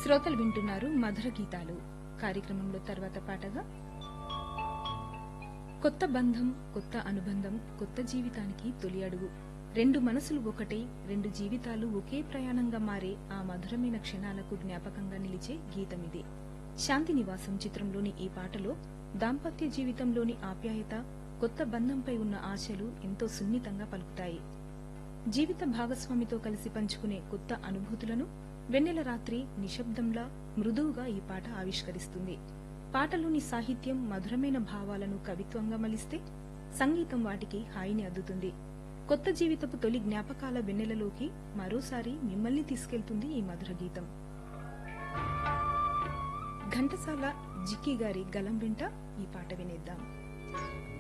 శ్రోతలు వింటున్నారు మధుర గీతాలు కార్యక్రమంలో తర్వాత పాటగా కొత్త బంధం కొత్త అనుబంధం కొత్త జీవితానికి తొలి అడుగు రెండు మనసులు ఒకటే రెండు జీవితాలు ఒకే ప్రయాణంగా మారే ఆ మధురమైన క్షణాలకు జ్ఞాపకంగా నిలిచే గీతమిదే శాంతి నివాసం చిత్రంలోని ఈ పాటలో దాంపత్య జీవితంలోని ఆప్యాయత కొత్త బంధంపై ఉన్న ఆశలు ఎంతో సున్నితంగా పలుకుతాయి జీవిత భాగస్వామితో కలిసి పంచుకునే కొత్త అనుభూతులను వెన్నెల రాత్రి నిశ్శబ్దంలా మృదువుగా ఈ పాట ఆవిష్కరిస్తుంది పాటలోని సాహిత్యం మధురమైన భావాలను కవిత్వంగా మలిస్తే సంగీతం వాటికి హాయిని అద్దుతుంది కొత్త జీవితపు తొలి జ్ఞాపకాల వెన్నెలలోకి మరోసారి మిమ్మల్ని తీసుకెళ్తుంది ఈ మధుర గీతం ఘంటసాల జిక్కి గారి గలం వెంట ఈ పాట వినేద్దాం